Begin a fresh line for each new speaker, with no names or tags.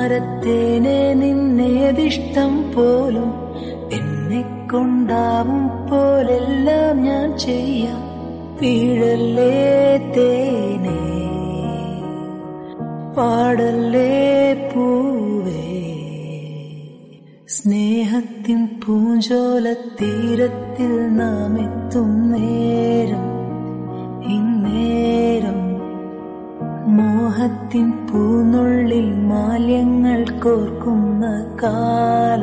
ചാരത്തേനെ നിന്നേതിഷ്ടം പോലും എന്നെ കൊണ്ടാവും പോലെല്ലാം ഞാൻ ചെയ്യാം വീഴല്ലേ തേനേ പാടല്ലേ പൂവേ സ്നേഹത്തിൻ പൂഞ്ചോല തീരത്തിൽ നാം എത്തും നേരം ഇന്നേരം മോഹത്തിൻ പൂനുള്ളിൽ മാല്യങ്ങൾ കോർക്കുന്ന കാലം